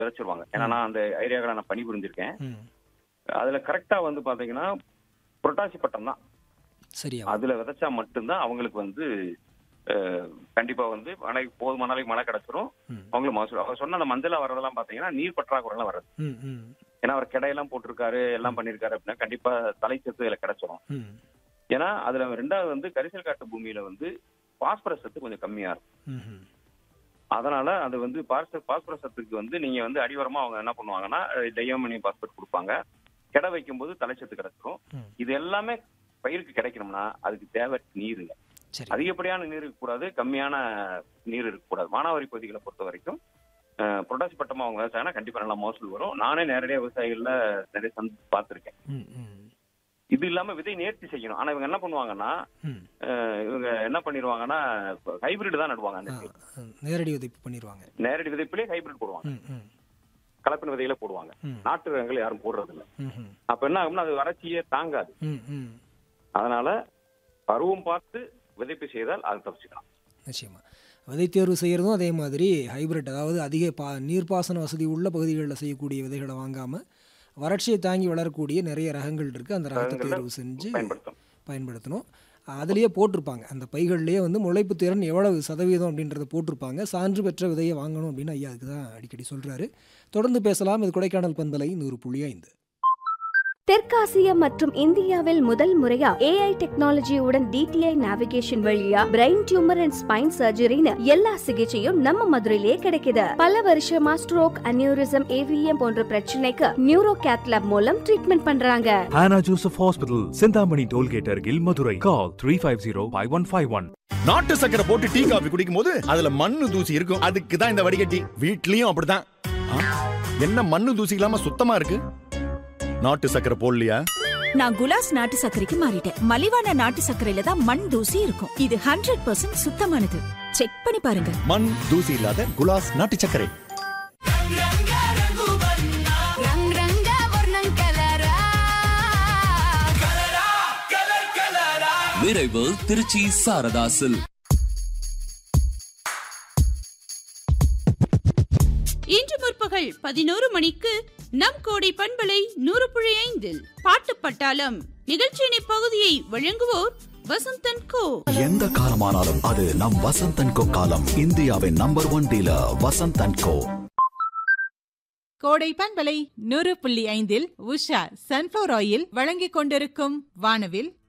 விதைச்சிருவாங்க ஏன்னா நான் அந்த ஏரியாக்களை நான் பணிபுரிஞ்சிருக்கேன் ம் அதுல கரெக்டா வந்து பாத்தீங்கன்னா புரட்டாசி பட்டம் தான் சரியா அதுல விதைச்சா மட்டும்தான் அவங்களுக்கு வந்து அஹ், கண்டிப்பா வந்து மழை போதுமான அளவுக்கு மழை கிடைச்சிரும் ம் அவங்களுக்கு மகசூல் அவர் சொன்ன அந்த மஞ்சளா வர்றதெல்லாம் பாத்தீங்கன்னா நீர் பற்றாக்குறைலாம் வர்றது ம் ம் ஏன்னா அவர் கிடையெல்லாம் போட்டிருக்காரு எல்லாம் பண்ணிருக்காரு அப்படின்னா கண்டிப்பா தலைச்சத்து இதுல கிடைச்சிரும் ம் ஏன்னா அதுல ரெண்டாவது வந்து கரிசல் காட்டு பூமியில வந்து பாஸ்பரஸ் சத்து கொஞ்சம் கம்மியா இருக்கும் ம் ம் அதனால அது வந்து பாஸ்பரஸ் பாஸ்பரஸ் சத்துக்கு வந்து நீங்க வந்து அடிவரமா அவங்க என்ன பண்ணுவாங்கன்னா டையோமனியம் பாஸ்பரஸ் கொடுப்பாங்க கிட வைக்கும்போது தலைச்சத்து கிடைச்சிரும் ம். இது எல்லாமே பயிருக்கு கிடைக்கணும்னா அதுக்கு தேவை நீருங்க சரி அதிகப்படியான நீர் இருக்கக்கூடாது கம்மியான நீர் இருக்கக்கூடாது மானாவாரி பகுதிகளை பொறுத்த வரைக்கும் அஹ், புரட்டாசி பட்டமா அவங்க விவசாயம்னா கண்டிப்பா நல்லா மகசூல் வரும் நானே நேரடியா விவசாயிகள்ல நிறைய சந்தி பார்த்திருக்கேன் ம் ம் இது இல்லாம விதை நேர்த்தி செய்யணும் ஆனா இவங்க என்ன பண்ணுவாங்கன்னா ம் அஹ், இவங்க என்ன பண்ணிடுவாங்கன்னா ஹைபிரிட் தான் நடுவாங்க அந்த ஆ, ஆ, நேரடி உதைப்பு பண்ணிடுவாங்க நேரடி விதைப்பிலே ஹைபிரிட் போடுவாங்க ம் ம் கலப்பின விதையில போடுவாங்க ம் நாட்டு ரகங்கள் யாரும் போடுறது இல்ல ம் ம் அப்ப என்ன ஆகும்னா அது வறட்சியே தாங்காது ம் ம் அதனால பருவம் பார்த்து விதைப்பு செய்தால் அது தப்பிச்சுக்கலாம் நிச்சயமா விதை தேர்வு செய்கிறதும் அதே மாதிரி ஹைபிரிட் அதாவது அதிக பா நீர்ப்பாசன வசதி உள்ள பகுதிகளில் செய்யக்கூடிய விதைகளை வாங்காமல் வறட்சியை தாங்கி வளரக்கூடிய நிறைய ரகங்கள் இருக்குது அந்த ரகத்தை ரகங்கள்ல தேர்வு செஞ்சு பயன்படுத்தும் பயன்படுத்தணும் அதுலேயே போட்டிருப்பாங்க அந்த பைகள்லேயே வந்து முளைப்பு திறன் எவ்வளவு சதவீதம் அப்படின்றத போட்டிருப்பாங்க சான்று பெற்ற விதையை வாங்கணும் அப்படின்னு ஐயா அதுக்கு தான் அடிக்கடி சொல்கிறாரு தொடர்ந்து பேசலாம் இது கொடைக்கானல் பண்பலை நூறு புள்ளி ஐந்து தெற்காசிய மற்றும் இந்தியாவில் முதல் முறையா ஏஐ டெக்னாலஜியுடன் டிடிஐ நேவிகேஷன் வழியா பிரெயின் டியூமர் அண்ட் ஸ்பைன் சர்ஜரின்னு எல்லா சிகிச்சையும் நம்ம மதுரையிலே கிடைக்குது பல வருஷமா ஸ்ட்ரோக் அனியூரிசம் ஏவிஎம் போன்ற பிரச்சனைக்கு நியூரோ கேத்லாப் மூலம் ட்ரீட்மெண்ட் பண்றாங்க Hannah Joseph Hospital, Sindhamani Tollgate Argil, Madurai. Call 350-5151. நாட்டு சக்கரை போட்டு டீ காபி குடிக்கும் போது அதுல மண்ணு தூசி இருக்கும் அதுக்கு தான் இந்த வடிகட்டி வீட்லயும் அப்படிதான் ஆ, என்ன மண்ணு தூசி இல்லாம சுத்தமா இருக்கு நாட்டு சக்கரை போடலையா நான் குலாஸ் நாட்டு சர்க்கரைக்கு மாறிட்டேன் மலிவான நாட்டு சர்க்கரையில தான் மண் தூசி இருக்கும் இது ஹண்ட்ரட் பர்சன்ட் சுத்தமானது செக் பண்ணி பாருங்க மண் தூசி இல்லாத குலாஸ் நாட்டு சர்க்கரை விரைவு திருச்சி சாரதாசில் இன்று முற்பகல் பதினோரு மணிக்கு நம் கோடை பண்பலை நூறு புள்ளி ஐந்தில் பாட்டு பட்டாளம் நிகழ்ச்சியின் இப்பகுதியை வழங்குவோர் வசந்தன் கோ எந்த காலமானாலும் அது நம் வசந்தன் கோ காலம் இந்தியாவின் number one dealer Vasanthan Co Kodai பண்பலை நூறு புள்ளி ஐந்தில் உஷா சன்ஃபிளவர் ஆயில் வழங்கிக் கொண்டிருக்கும் வானவில்